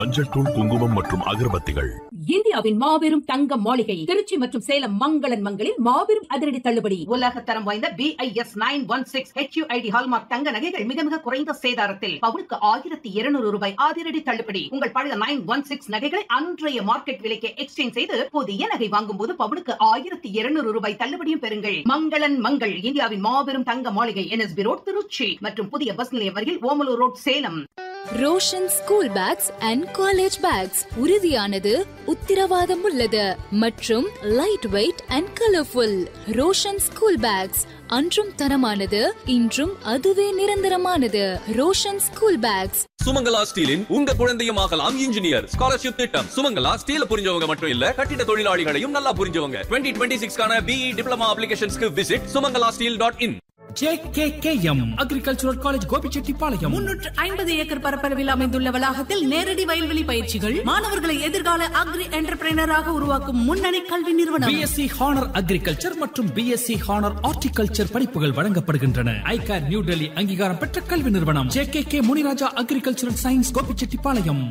மஞ்சள் தூள் குங்குமம் மற்றும் அகர்பத்திகள் இந்தியாவின் மாபெரும் தங்க மாளிகை திருச்சி மற்றும் சேலம் மங்களன் மங்களில் மாபெரும் அதிரடி தள்ளுபடி உலக தரம் வாய்ந்த BIS nine one six HUID hallmark தங்க நகைகள் மிக மிக குறைந்த சேதாரத்தில் பவுனுக்கு ஆயிரத்தி இருநூறு ரூபாய் அதிரடி தள்ளுபடி உங்கள் பழைய நைன் ஒன் சிக்ஸ் நகைகளை அன்றைய மார்க்கெட் விலைக்கு எக்ஸ்சேஞ்ச் செய்து புதிய நகை வாங்கும் போது பவுனுக்கு ஆயிரத்தி இருநூறு ரூபாய் தள்ளுபடியும் பெறுங்கள் மங்களன் மங்கள் இந்தியாவின் மாபெரும் தங்க மாளிகை என்எஸ்பி ரோட் திருச்சி மற்றும் புதிய பஸ் நிலையம் அருகில் Omalur road Salem Roshan school bags and college bags உறுதியானது உத்திரவாதம் உள்ளது மற்றும் light weight and colourful Roshan school bags அன்றும் தரமானது இன்றும் அதுவே நிரந்தரமானது ரோஷன் ஸ்கூல் பேக்ஸ் சுமங்கலா ஸ்டீலின் உங்க குழந்தையும் ஆகலாம் இன்ஜினியர் ஸ்காலர்ஷிப் திட்டம் சுமங்கலா ஸ்டீல புரிஞ்சவங்க மட்டும் இல்ல கட்டிட தொழிலாளிகளையும் நல்லா புரிஞ்சவங்க டுவெண்ட்டி டுவெண்ட்டி சிக்ஸ்க்கான பிஇ டிப்ளமா அப்ளிகேஷன்ஸ்க்கு visit Sumangala steel dot in JKKM agricultural college Gobichettipalayam முன்னூற்று ஐம்பது ஏக்கர் பரப்பளவில் அமைந்துள்ள வளாகத்தில் நேரடி வயல்வெளி பயிற்சிகள் மாணவர்களை எதிர்கால அக்ரி என்டர்பிரைனராக உருவாக்கும் முன்னணி கல்வி நிறுவனம் பிஎஸ்சி ஹானர் அக்ரிகல்ச்சர் மற்றும் பிஎஸ்சி ஹானர் ஹார்டிகல்ச்சர் படிப்புகள் வழங்கப்படுகின்றன ஐகார் நியூ டெல்லி அங்கீகாரம் பெற்ற கல்வி நிறுவனம் JKK Muniraja agricultural science Gobichettipalayam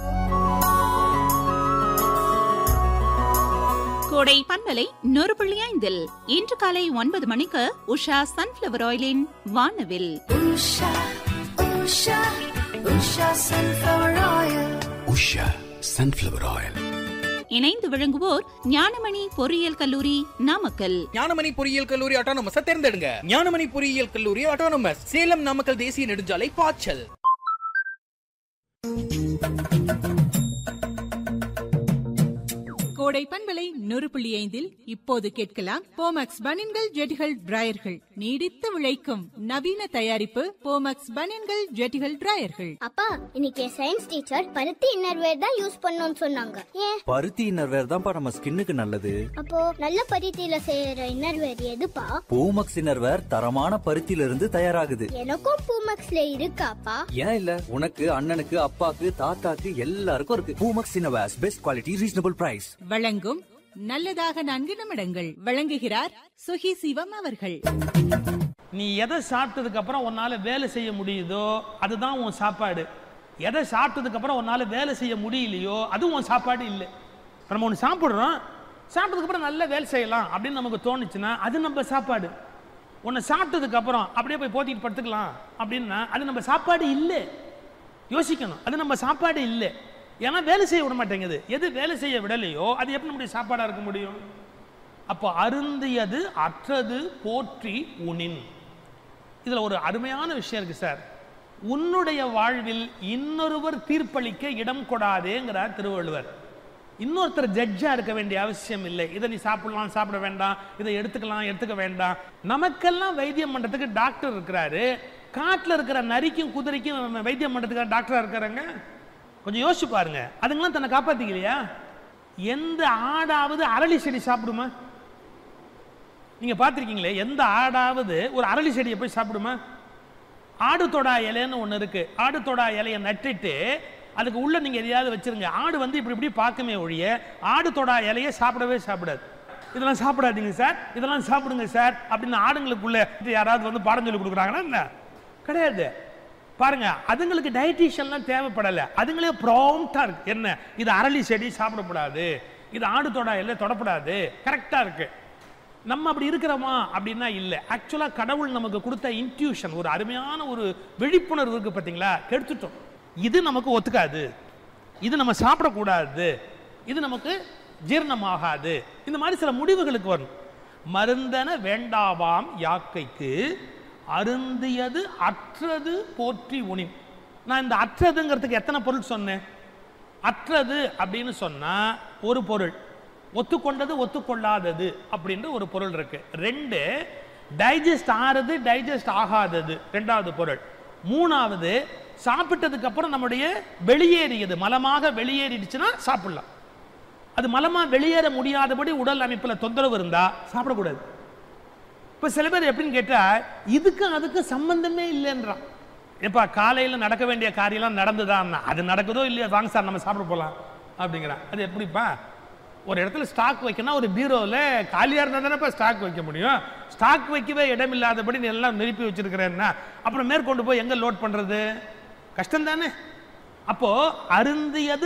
Kodai பண்பலை நூறு புள்ளி ஐந்தில் இன்று காலை ஒன்பது மணிக்கு உஷா சன்ஃபிளவர் ஆயிலின் வானவில் உஷா சன்ஃபிளவர் ஆயில் இணைந்து விளங்குவோர் ஞானமணி பொறியியல் கல்லூரி நாமக்கல் ஞானமணி பொறியியல் கல்லூரி ஆட்டோனமஸ் தேர்ந்தெடுங்க ஞானமணி பொறியியல் கல்லூரி ஆட்டோனமஸ் சேலம் நாமக்கல் தேசிய நெடுஞ்சாலை பாய்ச்சல் கோடை பண்பலை நூறு புள்ளி ஐந்தில் இப்போது கேட்கலாம் போமக்ஸ் பனின்கள் ஜெட்டிகள் டிராயர்கள் நீடித்து விளைக்கும் நவீன தயாரிப்பு போமக்ஸ் பனின்கள் ஜெட்டிகள் டிராயர்கள் அப்பா இன்னைக்கு சயின்ஸ் டீச்சர் பருத்தி இன்னர்வேர் தான் யூஸ் பண்ணணும்னு சொன்னாங்க ஏன் பருத்தி இன்னர்வேர் தான்ப்பா நம்ம ஸ்கின்னுக்கு நல்லது அப்போ நல்ல பருத்தியில செய்யற இன்னர்வேர் எதுப்பா பூமக்ஸ் இன்னர்வேர் தரமான பருத்தியில இருந்து தயாராகுது எனக்கும் பூமக்ஸ்ல இருக்காப்பா ஏன் இல்ல உனக்கு அண்ணனுக்கு அப்பாக்கு தாத்தாக்கு எல்லாருக்கும் இருக்கு Poomex innerwears best quality reasonable price வழங்கும் நல்லதாக நான்கு நிமிடங்கள் வழங்குகிறார் சுகி சிவம் அவர்கள் நீ எதை சாப்பிட்டதுக்கு அப்புறம் உன்னால வேலை செய்ய முடியுதோ அதுதான் உன் சாப்பாடு எதை சாப்பிட்டதுக்கு அப்புறம் உன்னால வேலை செய்ய முடியலையோ அதுவும் உன் சாப்பாடு இல்லை இப்ப நம்ம ஒன்று சாப்பிட்றோம் சாப்பிட்டதுக்கு அப்புறம் நல்லா வேலை செய்யலாம் அப்படின்னு நமக்கு தோணுச்சுன்னா அது நம்ம சாப்பாடு உன்னை சாப்பிட்டதுக்கு அப்புறம் அப்படியே போய் போத்திட்டு படுத்துக்கலாம் அப்படின்னா அது நம்ம சாப்பாடு இல்லை யோசிக்கணும் அது நம்ம சாப்பாடு இல்லை ஏன்னா வேலை செய்ய விட மாட்டேங்குது எது வேலை செய்ய விடலையோ அது எப்படி நம்முடைய சாப்பாடாக இருக்க முடியும் அப்போ அருந்தியது அற்றது போற்றி உணின் இதில் ஒரு அருமையான விஷயம் இருக்கு சார் உன்னுடைய வாழ்வில் இன்னொருவர் தீர்ப்பளிக்க இடம் கொடாதேங்கிறார் திருவள்ளுவர் இன்னொருத்தர் ஜட்ஜா இருக்க வேண்டிய அவசியம் இல்லை இதை நீ சாப்பிடலாம் சாப்பிட வேண்டாம் இதை எடுத்துக்கலாம் எடுத்துக்க வேண்டாம் நமக்கெல்லாம் வைத்தியம் பண்றதுக்கு டாக்டர் இருக்கிறாரு காட்டில் இருக்கிற நரிக்கும் குதிரைக்கும் நம்ம வைத்தியம் பண்றதுக்கு டாக்டரா இருக்கிறாங்க கொஞ்சம் யோசிச்சு பாருங்க அதுங்களாம் தன்னை காப்பாத்திக்கலையா எந்த ஆடாவது அரளி செடி சாப்பிடுமா நீங்க பார்த்திருக்கீங்களே எந்த ஆடாவது ஒரு அரளி செடியை போய் சாப்பிடுமா ஆடு தொடா இலைன்னு ஒன்று இருக்கு ஆடு தொடா இலையை நட்டுட்டு அதுக்கு உள்ள நீங்க எதையாவது வச்சிருங்க ஆடு வந்து இப்படி இப்படி பார்க்குமே ஒழிய ஆடு தொடா இலையை சாப்பிடவே சாப்பிடாது இதெல்லாம் சாப்பிடாதீங்க சார் இதெல்லாம் சாப்பிடுங்க சார் அப்படின்னு ஆடுங்களுக்குள்ள யாராவது வந்து பாடம் சொல்லி கொடுக்குறாங்கன்னா என்ன கிடையாது பாருங்க அதுங்களுக்கு டயட்டீஷியன்லாம் தேவைப்படலை அதுங்களே ப்ராம்ப்டா இருக்கு என்ன இது அரளி செடி சாப்பிடக்கூடாது இது ஆடு தொடா இல்லை தொடப்படாது கரெக்டா இருக்கு நம்ம அப்படி இருக்கிறோமா அப்படின்னா இல்லை ஆக்சுவலாக கடவுள் நமக்கு கொடுத்த இன்ட்யூஷன் ஒரு அருமையான ஒரு விழிப்புணர்வு இருக்கு பார்த்தீங்களா கெடுத்துட்டோம் இது நமக்கு ஒத்துக்காது இது நம்ம சாப்பிடக்கூடாது இது நமக்கு ஜீரணமாகாது இந்த மாதிரி சில முடிவுகளுக்கு வரும் மருந்தன வேண்டாவாம் யாக்கைக்கு அருந்தியது அற்றது போற்றி உணின் நான் இந்த அற்றதுங்கிறதுக்கு எத்தனை பொருள் சொன்னேன் அற்றது அப்படின்னு சொன்னா ஒரு பொருள் ஒத்துக்கொண்டது ஒத்துக்கொள்ளாதது அப்படின்ற ஒரு பொருள் இருக்கு ரெண்டு டைஜஸ்ட் ஆறது டைஜஸ்ட் ஆகாதது ரெண்டாவது பொருள் மூணாவது சாப்பிட்டதுக்கு அப்புறம் நம்முடைய வெளியேறியது மலமாக வெளியேறிடுச்சுன்னா சாப்பிடலாம் அது மலமா வெளியேற முடியாதபடி உடல் அமைப்புல தொந்தரவு இருந்தா சாப்பிடக்கூடாது இப்ப சில பேர் எப்படின்னு கேட்டா இதுக்கு அதுக்கு சம்பந்தமே இல்லைன்றான் எப்பா காலையில் நடக்க வேண்டிய காரியம்லாம் நடந்துதான் அது நடக்குதோ இல்லையோ வாங்க சார் நம்ம சாப்பிட போகலாம் அப்படிங்கிறான் அது எப்படிப்பா ஒரு இடத்துல ஸ்டாக் வைக்கணும் ஒரு பீரோவில் காலியாக இருந்தால் தானேப்பா ஸ்டாக் வைக்க முடியும் ஸ்டாக் வைக்கவே இடம் இல்லாதபடி நீ எல்லாம் நிரப்பி வச்சிருக்கிறேன்னா அப்புறம் மேற்கொண்டு போய் எங்கே லோட் பண்ணுறது கஷ்டம் தானே அப்போ அருந்தியது